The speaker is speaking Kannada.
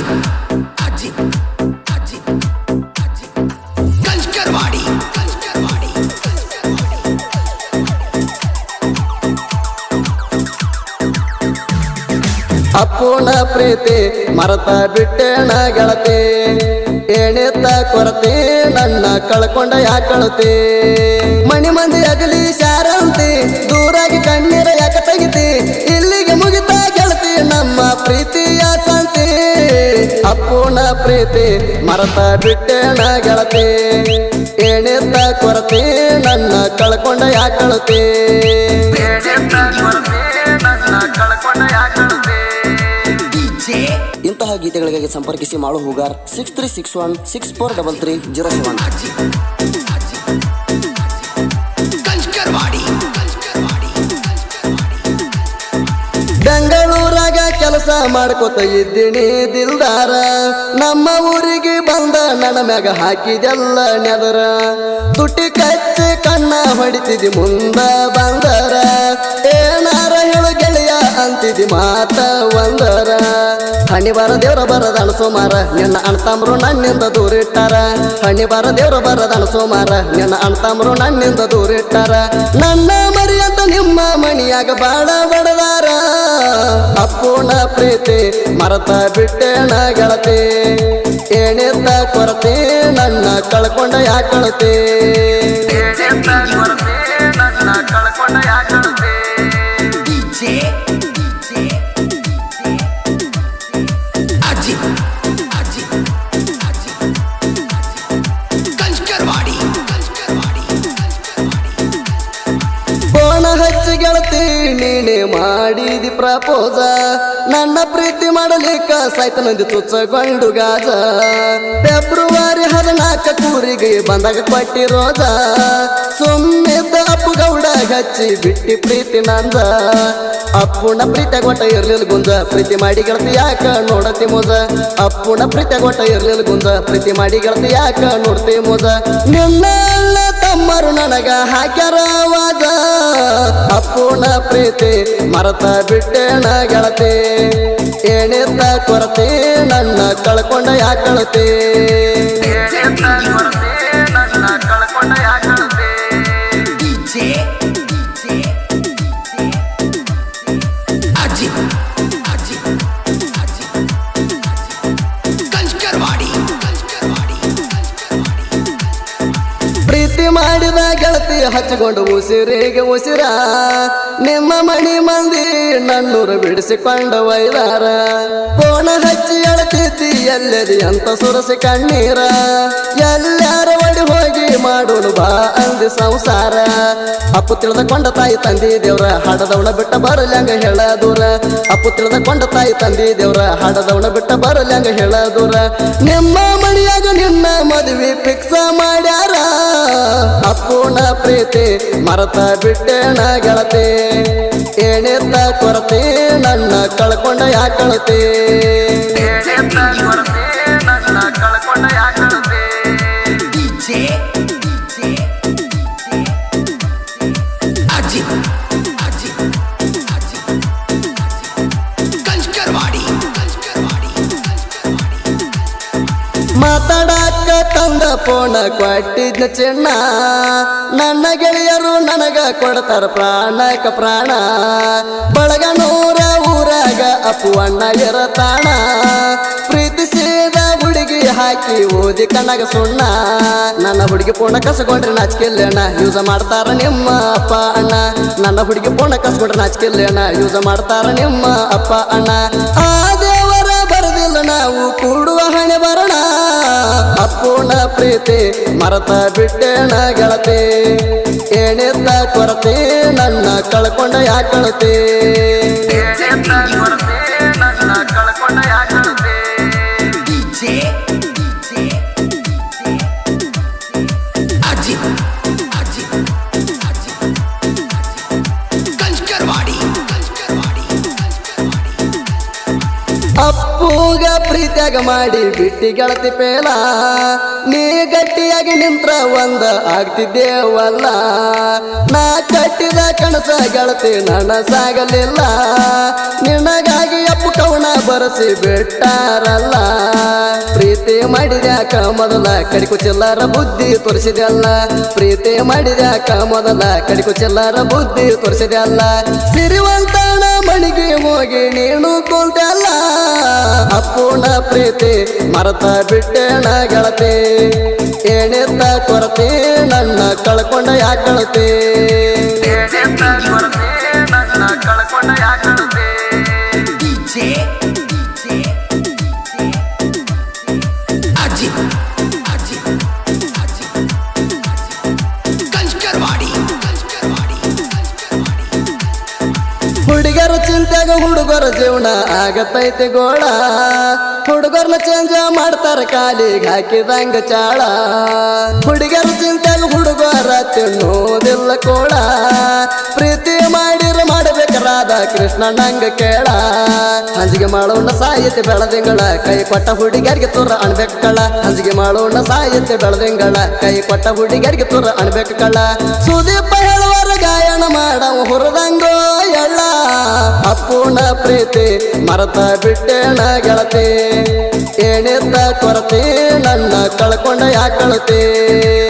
ಅಜ್ಜಿ ಅಜ್ಜಿ ಅಜ್ಜಿ ಕಂಚ್ಕರ್ವಾಡಿ ಕಂಚ್ಕರ್ವಾಡಿ ಅಪ್ಪುಣ ಪ್ರೀತಿ ಮರತ ಬಿಟ್ಟೇಣ ಗೆಳತಿ ಏಣಿತ್ತ ಕೊರತೆ ನನ್ನ ಕಳ್ಕೊಂಡ ಯಾಕಳತಿ ಮಣಿ ಮಂದಿ ಅಗಲಿ ಶಾರಂತಿ ದೂರಾಗಿ ಕಣ್ಣೀರ ಯಾಕ ತೆಗಿತಿ ಇಲ್ಲಿಗೆ ಮುಗಿತ ಗೆಳತಿ ನಮ್ಮ ಪ್ರೀತಿಯ ಸಂತಿ ಅಪ್ಪುಣ ಪ್ರೀತಿ ಮರತ ಬಿಟ್ಟೇಣ ಗೆಳತಿ ಏಣಿತ್ತ ಕೊರತೆ ನನ್ನ ಕಳ್ಕೊಂಡ ಯಾಕಳತಿ ಡಿಜೆ ಇಂತಹ ಗೀತೆಗಳಿಗಾಗಿ ಸಂಪರ್ಕಿಸಿ Malu Hugar six three six one six four double three zero seven ಅಜ್ಜಿ ಅಜ್ಜಿ ಕಂಚ್ಕರ್ವಾಡಿ ಕಂಚ್ಕರ್ವಾಡಿ ಬೆಂಗಳೂರಾಗ ಕೆಲಸ ಮಾಡ್ಕೊತ ಇದ್ದೀನಿ ದಿಲ್ದಾರ ನಮ್ಮ ಊರಿಗೆ ಬಂದ ನನ್ನ ಮ್ಯಾಗ ಹಾಕಿದೆಲ್ಲ ನೆದರ ತುಟಿ ಕಚ್ಚಿ ಕಣ್ಣ ಹೊಡಿತಿದಿ ಮುಂದ ಬಂದರ ಏನಾರ ಹೇಳು ಗೆಳೆಯ ಅಂತಿದಿ ಮಾತ ಒಂದರ ಹಣಿ ಬಾರ ದೇವ್ರ ಬರದ ಅಣಸೋಮಾರ ನಿನ್ನ ಅಣ್ತಮ್ರು ನನ್ನಿಂದ ದೂರಿಟ್ಟಾರ ಹಣಿ ಬಾರ ದೇವ್ರ ಬರದ ಅಣಸೋಮಾರ ನಿನ್ನ ಅಣ್ತಮ್ರು ನನ್ನಿಂದ ದೂರಿಟ್ಟಾರ ನನ್ನ ಮರಿ ಅಂತ ನಿಮ್ಮ ಮಣಿಯಾಗ ಬಾಳ ಬಡದಾರ ಅಪ್ಪುಣ ಪ್ರೀತಿ ಮರತ ಬಿಟ್ಟೇಣ ಗೆಳತಿ ಏಣಿದ್ದ ಕೊರತೆ ನನ್ನ ಕಳ್ಕೊಂಡ ಯಾಕಳತಿ ಡಿಜೆ ಡಿಜೆ ಅಜ್ಜಿ ಅಜ್ಜಿ ಅಜ್ಜಿ ಕಂಚ್ಕರ್ವಾಡಿ ಕಂಚ್ಕರ್ವಾಡಿ ಬೋಣ ಹಚ್ಚಿ ಗೆಳತಿ ನೀನೆ ಮಾಡಿದಿ ಪ್ರಪೋಸ ನನ್ನ ಪ್ರೀತಿ ಮಾಡಲಿಕ್ಕ ಸಾಯ್ತ ನಂದಿ ತುಚ್ಚಗೊಂಡು ಗಾಜ ಫೆಬ್ರವರಿ ಹದಿನಾಲ್ಕ ಕೂರಿಗೆ ಬಂದಾಗ ಕೊಟ್ಟಿ ರೋಜ ಸುಮ್ಮಿದ್ದ ಅಪ್ಪು ಗೌಡ ಹಚ್ಚಿ ಬಿಟ್ಟಿ ಪ್ರೀತಿ ನಂದ ಅಪ್ಪುನ ಪ್ರೀತಿ ಗೊಟ್ಟ ಇರ್ಲಿಲ್ಲ ಗುಂಜ ಪ್ರೀತಿ ಮಾಡಿ ಗೆಳತಿ ಯಾಕ ನೋಡತಿ ಮೋಜ ಅಪ್ಪುನ ಪ್ರೀತಿ ಗೊಟ್ಟ ಇರ್ಲಿಲ್ಲ ಗುಂಜ ಪ್ರೀತಿ ಮಾಡಿ ಗೆಳತಿ ಯಾಕ ನೋಡ್ತಿ ಮೋಜ ನಿನ್ನ ಅಣ್ಣ ತಮ್ಮರು ನನಗ ಹಾಕ್ಯಾರ ವಾಜ ಅಪ್ಪುನ ಪ್ರೀತಿ ಮರತ ಬಿಟ್ಟೇಣ ಗೆಳತಿ ಏಣಿದ್ದ ಕೊರತೆ ನನ್ನ ಕಳ್ಕೊಂಡ ಯಾಕಳತಿ ಡಿಜೆ ಡಿಜೆ ಅಜ್ಜಿ ಅಜ್ಜಿ ಅಜ್ಜಿ ಕಂಚ್ಕರ್ವಾಡಿ ಕಂಚ್ಕರ್ವಾಡಿ ಪ್ರೀತಿ ಮಾಡಿದ ಗೆಳತಿ ಹಚ್ಚಿಕೊಂಡು ಉಸಿರಿಗೆ ಉಸಿರ ನಿಮ್ಮ ಮಣಿ ಮಂದಿ ನನ್ನೂರು ಬಿಡಿಸಿಕೊಂಡ ವೈದಾರ ಕೋಣ ಹಚ್ಚಿ ಅಳತಿದ್ದಿ ಎಲ್ಲದಿ ಅಂತ ಸುರಸಿ ಕಣ್ಣೀರ ಎಲ್ಲಾರ ಒಡಿ ಹೋಗಿ ಮಾಡೋನು ಬಾ ಅಂದಿ ಸಂಸಾರ ಅಪ್ಪು ತಿಳಿದುಕೊಂಡ ತಾಯಿ ತಂದಿ ದೇವ್ರ ಹಾಡದವಳ ಬಿಟ್ಟ ಬರಲ್ಯಾಂಗ ಹೇಳ ದೂರ ಅಪ್ಪು ತಿಳಿದುಕೊಂಡ ತಾಯಿ ತಂದಿ ದೇವ್ರ ಹಾಡದವಳ ಬಿಟ್ಟ ಬರಲ್ಯಾಂಗ ಹೇಳ ದೂರ ನಿಮ್ಮ ಮಣಿಯಾಗ ನಿನ್ನ ಮದುವೆ ಫಿಕ್ಸ ಮಾಡ್ಯಾರ ಅಪ್ಪುನ ಪ್ರೀತಿ ಮರತ ಬಿಟ್ಟೇಣ ಗೆಳತಿ ಏಣಿದ್ದ ಕೊರತೆ ನನ್ನ ಕಳ್ಕೊಂಡ ಯಾಕಳತಿ ಡಿಜೆ ಡಿಜೆ ಅಜ್ಜಿ ಅಜ್ಜಿ ಅಜ್ಜಿ ಕಂಚ್ಕರ್ವಾಡಿ ಕಂಚ್ಕರ್ವಾಡಿ ಮಾತಾಡಾಕ ತಂದ ಪೋಣ ಕೊಟ್ಟಿದ್ನ ಚಿನ್ನ ನನ್ನ ಗೆಳೆಯರು ನನಗ ಕೊಡ್ತಾರ ಪ್ರಾಣಕ ಪ್ರಾಣ ಬಳಗ ನೂರ ಊರಾಗ ಅಪ್ಪು ಅಣ್ಣ ಇರತಾಣ ಪ್ರೀತಿಸಿದ ಹುಡುಗಿ ಹಾಕಿ ಓದಿ ಕಣ್ಣಗ ಸುಣ್ಣ ನನ್ನ ಹುಡುಗಿ ಪೋಣ ಕಸಗೊಂಡ್ರೆ ನಾಚಿಕೆಲ್ಲೇಣ ಯೂಸ್ ಮಾಡ್ತಾರ ನಿಮ್ಮ ಅಪ್ಪ ಅಣ್ಣ ನನ್ನ ಹುಡುಗಿ ಪೋಣ ಕಸ್ಕೊಂಡ್ರೆ ನಾಚಿಕೆಲ್ಲೇಣ ಯೂಸ್ ಮಾಡ್ತಾರ ನಿಮ್ಮ ಅಪ್ಪ ಅಣ್ಣ ಆ ದೇವರ ಬರದಿಲ್ಲ ನಾವು ಕೂಡುವ ಹಣೆ ಬರೋಣ ಅಪ್ಪುನ ಪ್ರೀತಿ ಮರತ ಬಿಟ್ಟೇಣ ಗೆಳತಿ ಏಣಿದ್ದ ಕೊರತೆ ನನ್ನ ಕಳ್ಕೊಂಡ ಯಾಕಳತಿ ಡಿಜೆ ಡಿಜೆ ಅಜ್ಜಿ ಅಜ್ಜಿ ಅಜ್ಜಿ ಕಂಚ್ಕರ್ವಾಡಿ ಕಂಚ್ಕರ್ವಾಡಿ ಅಪ್ಪುಗ ಪ್ರೀತಿಯಾಗ ಮ್ಯಾಗ ಮಾಡಿ ಬಿಟ್ಟಿ ಗೆಳತಿ ಪೇಲ ನೀ ಗಟ್ಟಿಯಾಗಿ ನಿಂತ್ರ ಒಂದ ಆಗ್ತಿದ್ದೇವಲ್ಲ ನಾ ಕಟ್ಟಿದ ಕನಸ ಗೆಳತಿ ನನಸಾಗಲಿಲ್ಲ ನಿನಗಾಗಿ ಅಪ್ಪು ಕವನ ಬರಸಿ ಬಿಟ್ಟಾರಲ್ಲ ಪ್ರೀತಿ ಮಾಡಿದ್ಯಾಕ ಮೊದಲ ಕಡಿಕು ಚಿಲ್ಲರ ಬುದ್ಧಿ ತೋರಿಸಿದೆಲ್ಲ ಪ್ರೀತಿ ಮಾಡಿದ್ಯಾಕ ಮೊದಲ ಕಡಿಕು ಚಿಲ್ಲರ ಬುದ್ಧಿ ತೋರಿಸಿದೆಲ್ಲ ಸಿರಿವಂತನ ಮಣಿಗೆ ಹೋಗಿ ನೀನು ಕುಂತಲ್ಲ ಅಪ್ಪುನ ಪ್ರೀತಿ ಮರತ ಬಿಟ್ಟೆನ ಗೆಳತಿ ಏನಿದ್ದ ಕೊರತೆ ನನ್ನ ಕಳ್ಕೊಂಡ ಯಾಕಳತಿ ಕಳ್ಕೊಂಡ ಯಾಕಳತಿ DJ, DJ, Ajit, Ajit, Ajit, Kanchkarwadi, Kanchkarwadi, Kanchkarwadi. ಹುಡುಗರ ಚಿಂತೆಗ ಹುಡುಗರ ಜೀವನ ಆಗತೈತಿ ಗೋಳ ಹುಡುಗರ್ನ ಚೇಂಜ ಮಾಡ್ತಾರ ಕಾಲಿಗೆ ಹಾಕಿದಂಗ ಚಾಳ ಹುಡುಗರ ಚಿಂತೆಗ ಹುಡುಗರ ತಿನ್ನೋದಿಲ್ಲ ಕೋಳ ಪ್ರೀತಿ ಮಾಡಿರ ಮಾಡಬೇಕ ರಾಧಾ ಕೃಷ್ಣ ನಂಗ ಕೇಳ ಹಂಜಿಗೆ ಮಾಡೋಣ ಸಾಹಿತ್ಯ ಬೆಳದಿಂಗಳ ಕೈ ಕೊಟ್ಟ ಹುಡುಗರಿಗೆ ತುರ ಅಣ್ಬೇಕು ಕಳ್ಳ ಹಂಜಿಗೆ ಮಾಡೋಣ ಸಾಹಿತ್ಯ ಬೆಳದಿಂಗಳ ಕೈ ಕೊಟ್ಟ ಹುಡುಗರಿಗೆ ತುರ ಅಣ್ಬೇಕು ಕಳ್ಳ ಸುದೀಪ ಹೇಳುವರ ಗಾಯನ ಮಾಡವ ಹುರದಂಗೋ ಎಳ್ಳ ಅಪ್ಪುನ ಪ್ರೀತಿ ಮರತ ಬಿಟ್ಟೆಣ ಗೆಳತಿ ಏನಿದ್ದ ಕೊರತೆ ನನ್ನ ಕಳ್ಕೊಂಡ ಯಾಕಳತಿ